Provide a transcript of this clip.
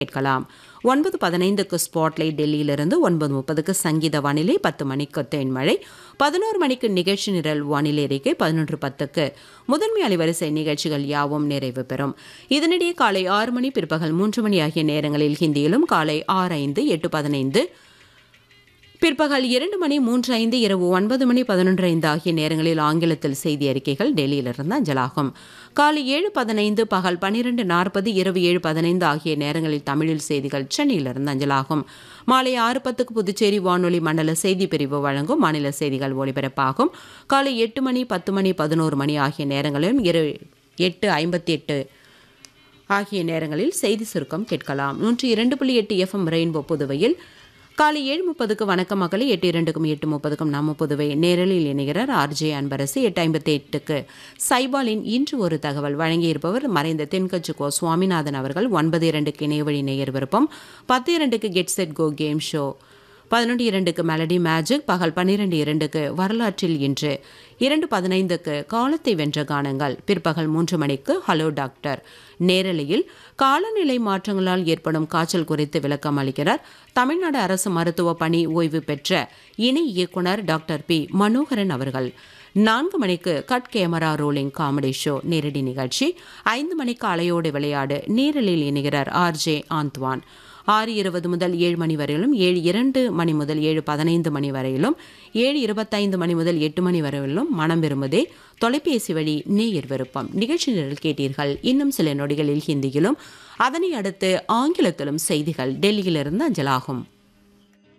கேட்கலாம் ஒன்பது பதினைந்துக்கு ஸ்பாட்லைட் டெல்லியிலிருந்து ஒன்பது முப்பதுக்கு சங்கீத வானிலை பத்து மணிக்கு தேன்மழை பதினோரு மணிக்கு நிகழ்ச்சி நிரல் வானிலை அறிக்கை பதினொன்று பத்துக்கு முதன்மை அலைவரிசை நிகழ்ச்சிகள் யாவும் நிறைவு பெறும் இதனிடையே காலை ஆறு மணி பிற்பகல் மூன்று மணி ஆகிய நேரங்களில் ஹிந்தியிலும் காலை ஆறு ஐந்து எட்டு பதினைந்து பிற்பகல் இரண்டு மணி மூன்று ஐந்து இரவு ஒன்பது மணி பதினொன்று ஐந்து ஆகிய நேரங்களில் ஆங்கிலத்தில் செய்தி அறிக்கைகள் டெல்லியிலிருந்து அஞ்சலாகும் காலை ஏழு பதினைந்து பகல் பன்னிரண்டு நாற்பது இரவு ஏழு பதினைந்து ஆகிய நேரங்களில் தமிழில் செய்திகள் சென்னையிலிருந்து அஞ்சலாகும் மாலை ஆறு பத்துக்கு புதுச்சேரி வானொலி மண்டல செய்தி பிரிவு வழங்கும் மாநில செய்திகள் ஒலிபரப்பாகும் காலை எட்டு மணி பத்து மணி பதினோரு மணி ஆகிய நேரங்களிலும் இரு எட்டு ஐம்பத்தி எட்டு ஆகிய நேரங்களில் செய்தி சுருக்கம் கேட்கலாம் நூற்றி இரண்டு புள்ளி எட்டு எஃப்எம் ரெயின்போ புதுவையில் காலை ஏழு முப்பதுக்கு வணக்கம் மகளே எட்டு இரண்டுக்கும் எட்டு முப்பதுக்கும் நம்ம புதுவை நேரலில் இணைகிறார் ஆர்ஜே அன்பரசு எட்டு ஐம்பத்தி எட்டுக்கு சைபாலின் இன்று ஒரு தகவல் வழங்கியிருப்பவர் மறைந்த தென்கட்சி கோ சுவாமிநாதன் அவர்கள் ஒன்பது இரண்டுக்கு இணையவழி நேயர் விருப்பம் பத்து இரண்டுக்கு get set go game show பதினொன்று இரண்டுக்கு மெலடி மேஜிக் பகல் பன்னிரெண்டு இரண்டுக்கு வரலாற்றில் இன்று இரண்டு பதினைந்துக்கு காலத்தை வென்ற கானங்கள் பிற்பகல் மூன்று மணிக்கு ஹலோ டாக்டர் நேரலையில் காலநிலை மாற்றங்களால் ஏற்படும் காய்ச்சல் குறித்து விளக்கம் அளிக்கிறார் தமிழ்நாடு அரசு மருத்துவ பணி ஓய்வு பெற்ற இணை இயக்குனர் டாக்டர் பி மனோகரன் அவர்கள் நான்கு மணிக்கு cut camera rolling comedy show நேரடி நிகழ்ச்சி ஐந்து மணிக்கு அலையோடு விளையாடு நேரலில் இணைகிறார் ஆர்ஜே ஆந்த்வான் ஆறு இருபது முதல் ஏழு மணி வரையிலும் ஏழு இரண்டு மணி முதல் ஏழு பதினைந்து மணி வரையிலும் ஏழு இருபத்தைந்து மணி முதல் எட்டு மணி வரையிலும் மனம் விரும்புதே தொலைபேசி வழி நேயர் விருப்பம் நிகழ்ச்சி நிரல் கேட்டீர்கள் இன்னும் சில நொடிகளில் ஹிந்தியிலும் அதனை அடுத்து ஆங்கிலத்திலும் செய்திகள் டெல்லியிலிருந்து அஞ்சலாகும்